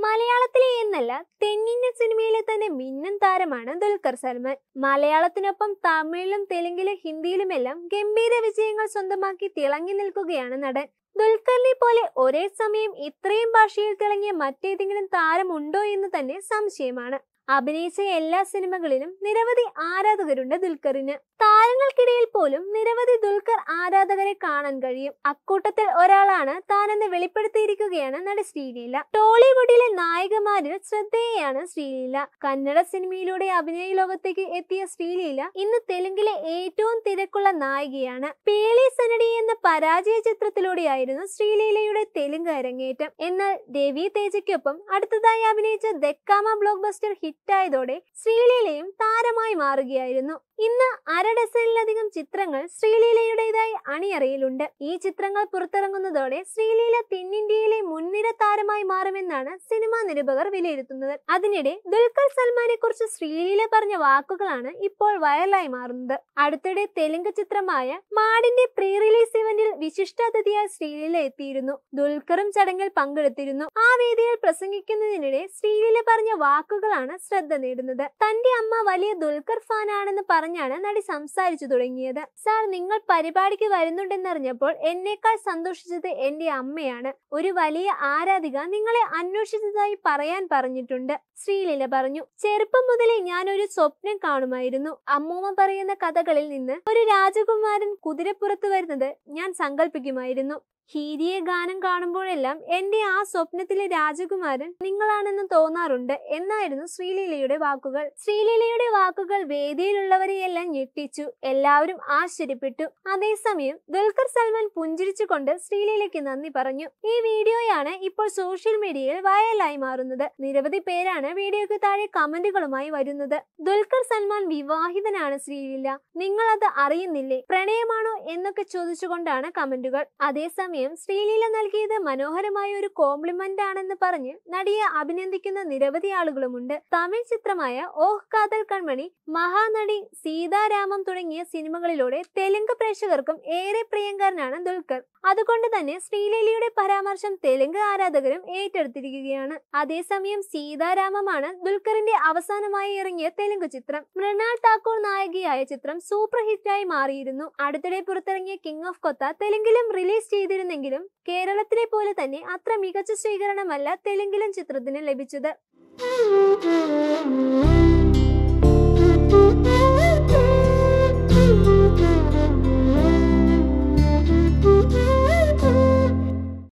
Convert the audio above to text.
മലയാളത്തിലെ എന്നല്ല തെന്നിന്ത്യൻ സിനിമയിലെ തന്നെ മിന്നൻ താരമാണ് ദുൽഖർ സൽമാൻ മലയാളത്തിനൊപ്പം തമിഴിലും തെലുങ്കിലും ഹിന്ദിയിലുമെല്ലാം ഗംഭീര വിജയങ്ങൾ സ്വന്തമാക്കി തിളങ്ങി നിൽക്കുകയാണ് നടൻ ദുൽഖറിനെ പോലെ ഒരേ സമയം ഇത്രയും ഭാഷയിൽ തിളങ്ങിയ മറ്റേതെങ്കിലും താരമുണ്ടോ എന്ന് തന്നെ സംശയമാണ് അഭിനയിച്ച എല്ലാ സിനിമകളിലും നിരവധി ആരാധകരുണ്ട് ദുൽഖറിന് താരങ്ങൾക്കിടയിൽ പോലും നിരവധി ദുൽഖർ ആരാധകരെ കാണാൻ കഴിയും അക്കൂട്ടത്തിൽ ഒരാളാണ് താനെന്ന് വെളിപ്പെടുത്തിയിരിക്കുകയാണ് നടി ശ്രീലീല ടോളിവുഡിലെ നായികമാരിൽ ശ്രദ്ധേയയാണ് ശ്രീലീല കന്നഡ സിനിമയിലൂടെ അഭിനയ ലോകത്തേക്ക് എത്തിയ ശ്രീലീല ഇന്ന് തെലുങ്കിലെ ഏറ്റവും തിരക്കുള്ള നായികയാണ് പേളി സനഡി എന്ന പരാജയ ചിത്രത്തിലൂടെയായിരുന്നു ശ്രീലീലയുടെ തെലുങ്ക് അരങ്ങേറ്റം എന്നാൽ രവി തേജയ്ക്കൊപ്പം അടുത്തതായി അഭിനയിച്ച ദക്കാമ ബ്ലോക്ക് ബസ്റ്റർ ഹിറ്റായതോടെ ശ്രീലീലയും താരമായി മാറുകയായിരുന്നു ഇന്ന് അര ഡസനിലധികം ചിത്രങ്ങൾ ശ്രീലീലയുടേതായി അണിയറയിലുണ്ട് ഈ ചിത്രങ്ങൾ പുറത്തിറങ്ങുന്നതോടെ ശ്രീലീല തെന്നിന്ത്യയിലെ മുൻനിര താരമായി മാറുമെന്നാണ് സിനിമാ നിരൂപകർ വിലയിരുത്തുന്നത് അതിനിടെ ദുൽഖർ സൽമാനെ കുറിച്ച് ശ്രീലീല പറഞ്ഞ വാക്കുകളാണ് ഇപ്പോൾ വൈറലായി മാറുന്നത് അടുത്തിടെ തെലുങ്ക് ചിത്രമായ മാടിന്റെ പ്രീ റിലീസ് ഇവന്റിൽ വിശിഷ്ടാതിഥിയായി ശ്രീലീല എത്തിയിരുന്നു ദുൽഖറും ചടങ്ങിൽ പങ്കെടുത്തിരുന്നു ആ വേദിയിൽ പ്രസംഗിക്കുന്നതിനിടെ ശ്രീലീല പറഞ്ഞ വാക്കുകളാണ് ശ്രദ്ധ നേടുന്നത് തന്റെ അമ്മ വലിയ ദുൽഖർ ഫാനാണെന്ന് പറഞ്ഞാണ് നടി സംസാരിച്ചു തുടങ്ങിയത് സാർ നിങ്ങൾ പരിപാടിക്ക് വരുന്നുണ്ടെന്നറിഞ്ഞപ്പോൾ എന്നേക്കാൾ സന്തോഷിച്ചത് എന്റെ അമ്മയാണ് ഒരു വലിയ ആരാധിക നിങ്ങളെ അന്വേഷിച്ചതായി പറയാൻ പറഞ്ഞിട്ടുണ്ട് ശ്രീലീല പറഞ്ഞു ചെറുപ്പം മുതലേ ഞാൻ ഒരു സ്വപ്നം കാണുമായിരുന്നു അമ്മൂമ്മ പറയുന്ന കഥകളിൽ നിന്ന് ഒരു രാജകുമാരൻ കുതിരപ്പുറത്ത് വരുന്നത് ഞാൻ സങ്കല്പിക്കുമായിരുന്നു ഹീരിയെ ഗാനം കാണുമ്പോഴെല്ലാം എന്റെ ആ സ്വപ്നത്തിലെ രാജകുമാരൻ നിങ്ങളാണെന്ന് തോന്നാറുണ്ട് എന്നായിരുന്നു ശ്രീലീലയുടെ വാക്കുകൾ ശ്രീലീലയുടെ വാക്കുകൾ വേദിയിലുള്ളവരെയെല്ലാം ഞെട്ടിച്ചു എല്ലാവരും ആശ്ചര്യപ്പെട്ടു അതേസമയം ദുൽഖർ സൽമാൻ പുഞ്ചിരിച്ചുകൊണ്ട് ശ്രീലീലയ്ക്ക് നന്ദി പറഞ്ഞു ഈ വീഡിയോയാണ് ഇപ്പോൾ സോഷ്യൽ മീഡിയയിൽ വൈറലായി മാറുന്നത് നിരവധി പേരാണ് വീഡിയോയ്ക്ക് താഴെ കമന്റുകളുമായി വരുന്നത് ദുൽഖർ സൽമാൻ വിവാഹിതനാണ് ശ്രീലീല നിങ്ങൾ അത് അറിയുന്നില്ലേ പ്രണയമാണോ എന്നൊക്കെ ചോദിച്ചുകൊണ്ടാണ് കമന്റുകൾ അതേസമയം ശ്രീലീല നൽകിയത് മനോഹരമായ ഒരു കോംപ്ലിമെന്റ് ആണെന്ന് പറഞ്ഞ് നടിയെ അഭിനന്ദിക്കുന്ന നിരവധി ആളുകളുമുണ്ട് തമിഴ് ചിത്രമായ ഓഹ് കാതൽ കൺമണി മഹാനടി സീതാരാമം തുടങ്ങിയ സിനിമകളിലൂടെ തെലുങ്ക് പ്രേക്ഷകർക്കും ഏറെ പ്രിയങ്കരനാണ് ദുൽഖർ അതുകൊണ്ട് തന്നെ ശ്രീലീലയുടെ പരാമർശം തെലുങ്ക് ആരാധകരും ഏറ്റെടുത്തിരിക്കുകയാണ് അതേസമയം സീതാരാമമാണ് ദുൽഖറിന്റെ അവസാനമായി ഇറങ്ങിയ തെലുങ്ക് ചിത്രം മൃണാൾ താക്കൂർ നായികയായ ചിത്രം സൂപ്പർ ഹിറ്റായി മാറിയിരുന്നു അടുത്തിടെ പുറത്തിറങ്ങിയ കിങ് ഓഫ് കൊത്ത തെലുങ്കിലും റിലീസ് ചെയ്തിരുന്നെങ്കിലും കേരളത്തിലെ പോലെ തന്നെ അത്ര മികച്ച സ്വീകരണമല്ല തെലുങ്കിലും ചിത്രത്തിന് ലഭിച്ചത്